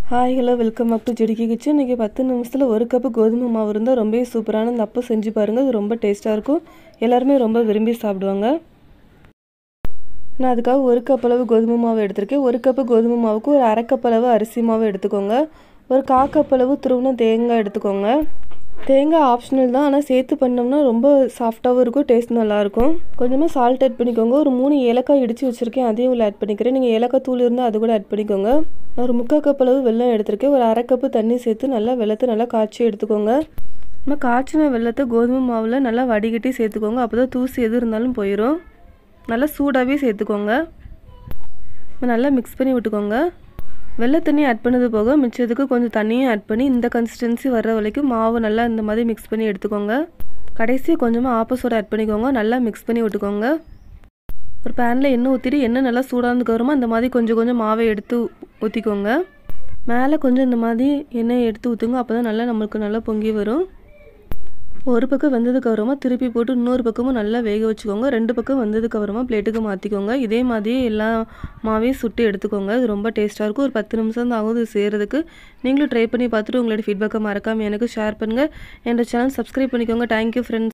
hi hello welcome back to ஜெடிக்கி kitchen இன்றைக்கி பத்து நிமிஷத்தில் ஒரு கப்பு கோதுமை மாவு இருந்தால் ரொம்பவே சூப்பரான இந்த அப்பம் செஞ்சு பாருங்கள் அது ரொம்ப டேஸ்ட்டாக இருக்கும் எல்லாருமே ரொம்ப விரும்பி சாப்பிடுவாங்க நான் அதுக்காக ஒரு கப் அளவு கோதுமை மாவு எடுத்திருக்கேன் ஒரு கப்பு கோதுமை மாவுக்கு ஒரு அரை கப் அளவு அரிசி மாவு எடுத்துக்கோங்க ஒரு கா கப் அளவு துருவின தேங்காய் எடுத்துக்கோங்க தேங்காய் ஆப்ஷனல் தான் ஆனால் சேர்த்து பண்ணோம்னா ரொம்ப சாஃப்டாகவும் இருக்கும் டேஸ்ட் நல்லாயிருக்கும் கொஞ்சமாக சால்ட் ஆட் பண்ணிக்கோங்க ஒரு மூணு ஏலக்காய் இடித்து வச்சுருக்கேன் அதையும் உள்ள ஆட் பண்ணிக்கிறேன் நீங்கள் ஏலக்காய் தூள் இருந்தால் அது கூட ஆட் பண்ணிக்கோங்க நான் ஒரு முக்கால் கப் அளவு வெல்லம் எடுத்திருக்கேன் ஒரு அரை கப்பு தண்ணி சேர்த்து நல்லா வெள்ளத்தை நல்லா காய்ச்சி எடுத்துக்கோங்க நம்ம காய்ச்சின வெள்ளத்தை கோதுமை மாவில் நல்லா வடிகட்டி சேர்த்துக்கோங்க அப்போ தான் தூசி எது இருந்தாலும் போயிடும் நல்லா சூடாகவே சேர்த்துக்கோங்க நல்லா மிக்ஸ் பண்ணி விட்டுக்கோங்க வெள்ளை தண்ணி ஆட் பண்ணது போக மிச்சத்துக்கு கொஞ்சம் தண்ணியும் ஆட் பண்ணி இந்த கன்சிஸ்டன்சி வர்ற வரைக்கும் மாவு நல்லா இந்த மாதிரி மிக்ஸ் பண்ணி எடுத்துக்கோங்க கடைசி கொஞ்சமாக ஆப்போசோட ஆட் பண்ணிக்கோங்க நல்லா மிக்ஸ் பண்ணி விட்டுக்கோங்க ஒரு பேனில் எண்ணெய் ஊற்றிட்டு எண்ணெய் நல்லா சூடானதுக்கு அப்புறமா இந்த மாதிரி கொஞ்சம் கொஞ்சம் மாவை எடுத்து ஊற்றிக்கோங்க மேலே கொஞ்சம் இந்த மாதிரி எண்ணெயை எடுத்து ஊற்றுங்க அப்போ தான் நல்லா நம்மளுக்கு நல்லா பொங்கி வரும் ஒரு பக்கம் வெந்ததுக்கு அப்புறமா திருப்பி போட்டு இன்னொரு பக்கமும் நல்லா வேக வச்சுக்கோங்க ரெண்டு பக்கம் வந்ததுக்கு அப்புறமா பிளேட்டுக்கு மாற்றிக்கோங்க இதே மாதிரி எல்லா மாவையும் சுட்டு எடுத்துக்கோங்க இது ரொம்ப டேஸ்ட்டாக இருக்கும் ஒரு பத்து நிமிஷம் தான் ஆகும் இது செய்கிறதுக்கு நீங்களும் ட்ரை பண்ணி பார்த்துட்டு உங்களோட ஃபீட்பேக்கை மறக்காமல் எனக்கு ஷேர் பண்ணுங்கள் என்னோட சேனல் சப்ஸ்கிரைப் பண்ணிக்கோங்க தேங்க்யூ ஃப்ரெண்ட்ஸ்